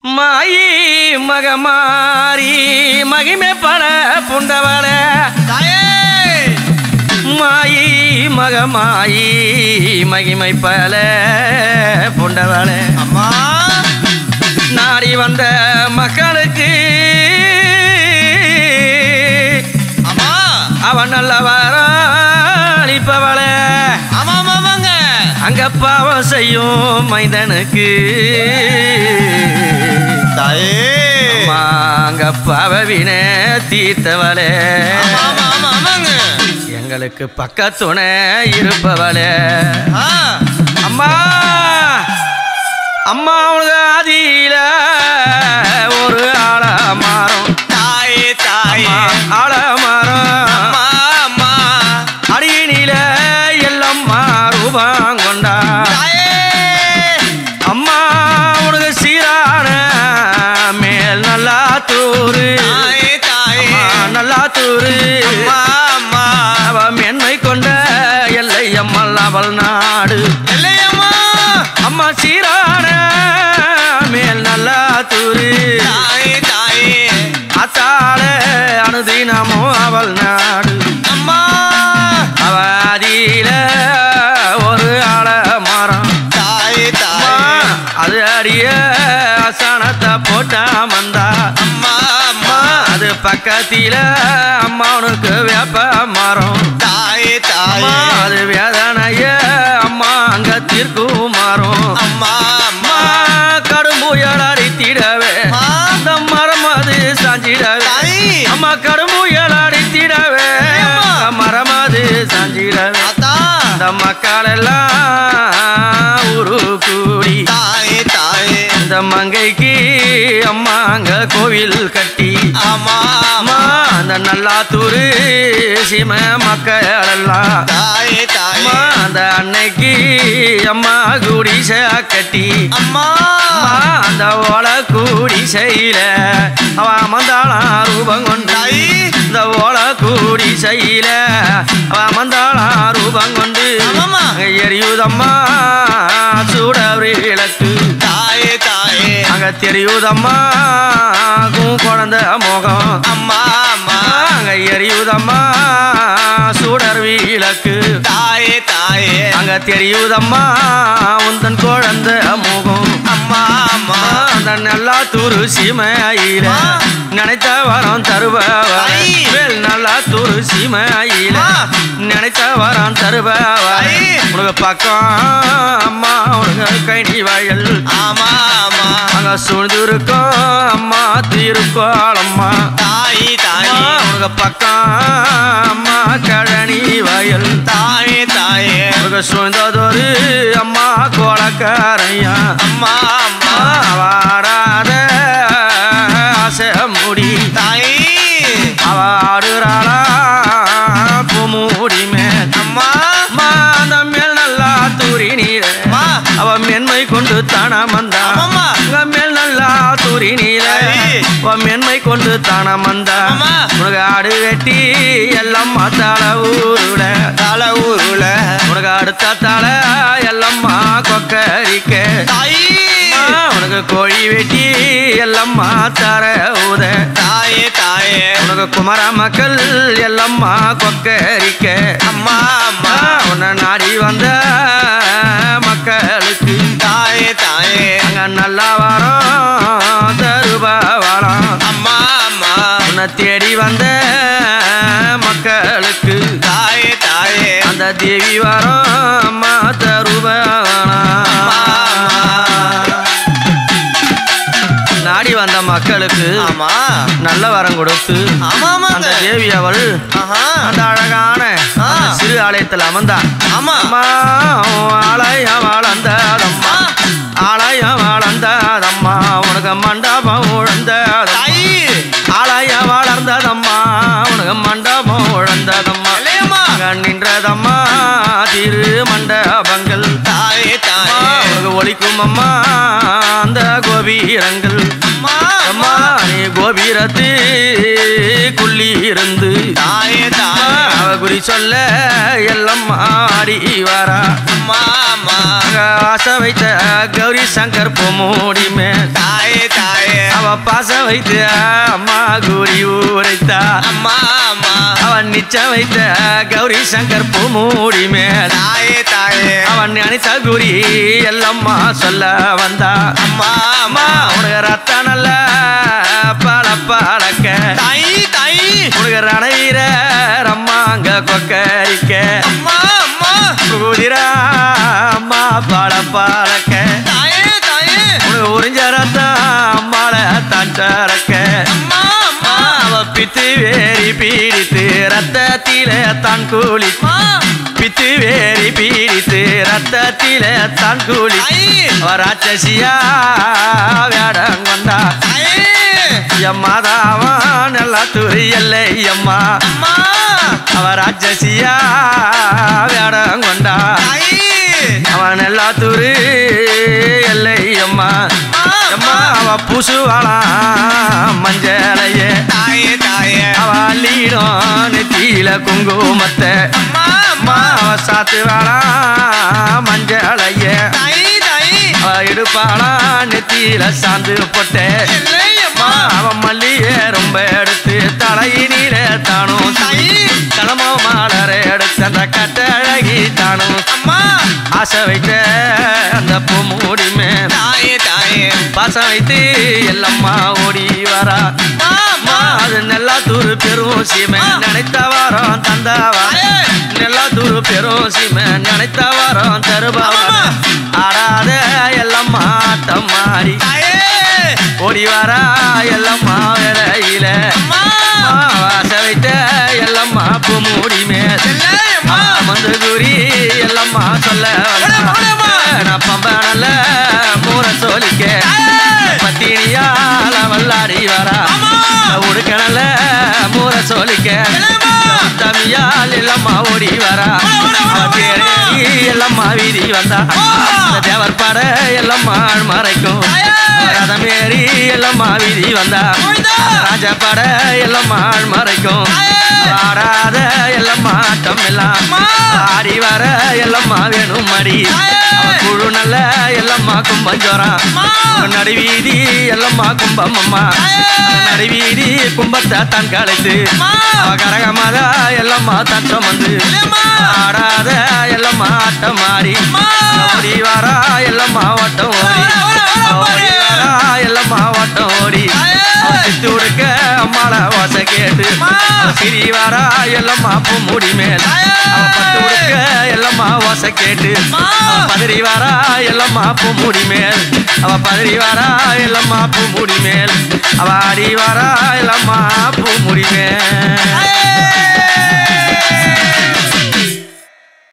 மாயி மகமாரி மகிமை பல புண்டவள தாயே மாயி மகமாயி மகிமை பல புண்டவள அம்மா நாடி வந்த மக்களுக்கு அம்மா அவன் நல்ல அளிப்பவள ஆமா ஆமாங்க அங்க பாவம் செய்யும் மைந்தனுக்கு தாயே அம்மா, அங்க பாவவின தீர்த்தவளே ஆமா ஆமா ஆமா ஆமாங்க எங்களுக்கு பக்கத்துணை இருப்பவளே ஆ அம்மா அம்மா உனக்கு ஆதியில ஒரு ஆலமரம் தாயே தாயே ஆலமரம் அம்மா அம்மா அடியினில எல்லாம் ரூபம் கொண்டா தாயே அம்மா உனக்கு சீரான மேல் நல்லா தூரு தாயே தாயே நல்லா தூரு அம்மா அம்மா அவ மென்மை கொண்ட எல்லை அம்மல் அவள் நாடு இல்லையம்மா அம்மா சீரான மேல் நல்லா தூரு தாயே தாயே அத்தாள அனுதினமும் அவள் நாடு அம்மா அவதியில ஒரு ஆல மரம் தாயே அம்மா, தாயே அது அடிய அசனத்தை போட்டா மந்தா அம்மா அம்மா அம்மா அது பக்கத்தில அம்மா உனக்கு வேப்ப மரம் தாயே அம்மா தாயே அது வேதனைய அம்மா அங்க தீர்க்கும் மரம் அம்மா அம்மா அம்மா கடும் புயல் அடித்திடவே அம்மா. அந்த மரம் அது சாஞ்சிடவே தாய் அம்மா கடும் புயல் அடித்திடவே அம்மா. மரம் அது சாஞ்சிடவே தாத்தா அந்த மக்கள் எல்லாம் உரு கூடி தாயே தாயே இந்த மங்கைக்கு அம்மா அங்க கோவில் கட்டி ஆமா அம்மா அந்த நல்லாத்தூரு சீம மக்கள் எல்லாம் தாயே தாயே அம்மா அந்த அன்னைக்கு அம்மா குடிச கட்டி அம்மா அம்மா அந்த ஓலை குடிசையில அவ அமர்ந்தாளாம் ரூபம் கொண்டு தாய் இந்த ஓலை குடிசையில அவ அமர்ந்தாளாம் ரூபம் கொண்டு ஆமாம்மா. அங்க எரியுதம்மா சூட விளக்கு தாயே தாயே அங்க தெரியுதம்மா கூ குழந்த முகம் அம்மா அம்மா அங்க எரியுதம்மா சூடர் விளக்கு தாயே தாயே அங்க தெரியுதம்மா உந்தன் குழந்த முகம் அம்மா அம்மா அந்த நல்லா துரு சீமையில ஆ. நினைத்த வரம் தருபவ ஐ. வேல் நல்லா துரு சீமையில ஆ. நினைத்த வரம் தருபவ ஐ. உனக்கு பக்கம் அம்மா உனக்கு கைடி வயல் ஆமா ஆமா அங்க சூழ்ந்திருக்கோம் அம்மா திருக்கோள் அம்மா தாய் தாயே அம்மா, உனக்கு பக்கம் அம்மா கழனி வயல் தாயே தாயே உனக்கு சூழ்ந்ததொரு அம்மா கோலக்காரையா அம்மா அம்மா வாடாத ஆசை முடி தாய் அவ ஆடுறாளா பூமுடி மேல் அம்மா அம்மா அந்த மேல் நல்லா தூரி நீர அம்மா அவ மென்மை கொண்டு தானமந்தா ஆமாம்மா. உங்க மேல் நல்லா தூரி நீர ஐ. அவ மென்மை கொண்டு தானமந்தா ஆமாம்மா. உனக்கு ஆடு வெட்டி எல்லாம் மாத்தாள ஊருல தல ஊருல உனக்கு அடுத்த தலை எல்லம்மா கொக்கரிக்க தாய் அம்மா, உனக்கு கோழி வெட்டி எல்லம்மா தர ஊத தாயே தாயே உனக்கு குமர மக்கள் எல்லம்மா கொக்கரிக்க அம்மா அம்மா அம்மா, உன்னை நாடி வந்த மக்களுக்கு தாயே தாயே அங்க நல்லா வரோம் தருபா வரம் அம்மா அம்மா உன்னை தேடி வந்த மக்களுக்கு தாயே தாயே அந்த தேவி வரோம் அம்மா தருபா அம்மா, அம்மா. நாடி வந்த மக்களுக்கு ஆமா நல்ல வரம் கொடுத்து ஆமா அந்த ஆமாங்க தேவி அவள் ஆஹா அந்த அழகான ஆ. அந்த சிறு ஆலயத்தில் அமர்ந்தா ஆமா அம்மா உன் ஆலயம் வளர்ந்ததம்மா ஆலயம் வளர்ந்ததம்மா உனக்கு மண்டபம் உழந்ததம்மா தாய் ஆலயம் வளர்ந்ததம்மா உனக்கு மண்டபம் உழந்ததம்மா இல்லையம்மா அங்க நின்றதம்மா திரு மண்டபங்கள் தாயே அம்மா, தாயே உனக்கு ஒலிக்கும் அம்மா அந்த கோபீரங்கள் அம்மா அம்மா நீ கோபீரத்து குள்ளி இருந்து தாயே தாயே அவ குறி சொல்ல எல்லாம் ஆடி வரா அம்மா அம்மா அங்க ஆசை வைத்த கௌரி சங்கர் பொம்மோடி மேல் தாயே தாயே பாச வைத்து அம்மா கூறி ஊரைத்தா அம்மா அம்மா அவன் நிச்சம் வைத்த கௌரி சங்கர் பூமூடி மேல் தாயே தாயே அவன் அனிதா கூறி எல்லம்மா சொல்ல வந்தா அம்மா அம்மா அம்மா உனக்கு ரத்த நல்ல பழ பழக்க தாய் தாய் உனக்கு ரணவீர அம்மா அங்க கொக்கரிக்க அம்மா அம்மா குதிரா அம்மா பழ பழக்க தாயே தாயே உனக்கு உறிஞ்ச ரத்தம் அம்மாள தான் சரக்க அம்மா அம்மா அவ பித்து வேரி பீடித்து ரத்தத்தில தான் கூலி அம்மா பித்து வேரி பீடித்து ரத்தத்தில தான் கூலி தாய் அவ ராட்சசியா வேடம் கொண்டா தாயே எம்மாதாவன் எல்லா துரி எல்லை அம்மா அம்மா அவ ராட்சசியா வேடம் கொண்டா தாய் அவன் எல்லா துரு எல்லை அம்மா அம்மா அவ புசுவாளா மஞ்சளையே தாயே தாயே அவ அள்ளிடும் நெத்தியில குங்குமத்தை அம்மா அம்மா அவ சாத்துவாளா மஞ்சளையே தாய் தாய் அவ இடுப்பாளா நெத்தியில சாந்து போட்டே இல்லை அம்மா அம்மா அவன் மல்லிய ரொம்ப எடுத்து தலையினில தானும் தாய் கடமோ மாலர எடுத்து அந்த கட்டழகி தானும் அம்மா ஆசை வைத்த அந்த பூ மூடி மேல் தாயே தாயே பாசம் வைத்து எல்லம்மா ஓடி வரா அம்மா அம்மா அது நெல்லா தூரு பெரும் சீமை நினைத்த வாரம் தந்தா வாரம் நெல்லா தூரு பெரும் சீமை நினைத்த வாரம் தருபா வாரம். ஆடாத எல்லம்மா ஆட்டம் மாறி தாயே ஓடி வரா எல்லம்மா வேலையில அம்மா வாச வைத்த எல்லம்மா பூ மூடி மேல் இல்லை அம்மா வந்து குறி எல்லம்மா சொல்ல போடு, போடும்மா. நான் பம்ப நல்ல மூற சோலிக்க பத்தினியால வல்லாடி வரா அம்மா உடுக்க நல்ல மூற சோலிக்க இல்லைம்மா. தமியால் எல்லம்மா ஓடி வரா ஓடு, ஓடு, அவ ஓடு, பேரே ஓடு. எல்லம்மா வீதி வந்தா ஆ. அந்த தேவர் பாட எல்லம்மா மறைக்கும் தாயே. ரதமேறி எல்லம்மா வீதி வந்தா போய்தா. ராஜா பாட எல்லம்மா மறைக்கும் தாயே. ஆடாத எல்லம்மா ஆட்டம் எல்லாம் அம்மா. ஆடி வர எல்லம்மா வேணும் மடி தாயே. அவ குழு நல்ல எல்லம்மா கும்பஞ்சோரம் அம்மா. நடுவீதி எல்லம்மா கும்பம் அம்மா தாயே. நடுவீதி கும்பத்தை தான் கலைத்து அம்மா. அவ கரகமாத எல்லம்மா தான் சுமந்து இல்லைம்மா. ஆடாத எல்லம்மா ஆட்டம் மாறி அம்மா. ஓடி வரா எல்லம்மா ஓட்டம் ஓடி ஓட, ஓட, ஓட, ஓடி ஓடு. வரா எல்லம்மா ஓட்டம் ஓடி தாயே. சித்து உடுக்க அம்மாள வாச கேட்டு அம்மா. சிரி வரா எல்லம்மா பூ முடி மேல் தாயே. அவ பட்டு உடுக்க எல்லம்மா வாச கேட்டு அம்மா. அவ பதறி வரா எல்லம்மா பூ முடி மேல் அவ பதறி வரா எல்லம்மா பூ முடி மேல் அவ ஆடி வரா எல்லம்மா பூ முடி மேல்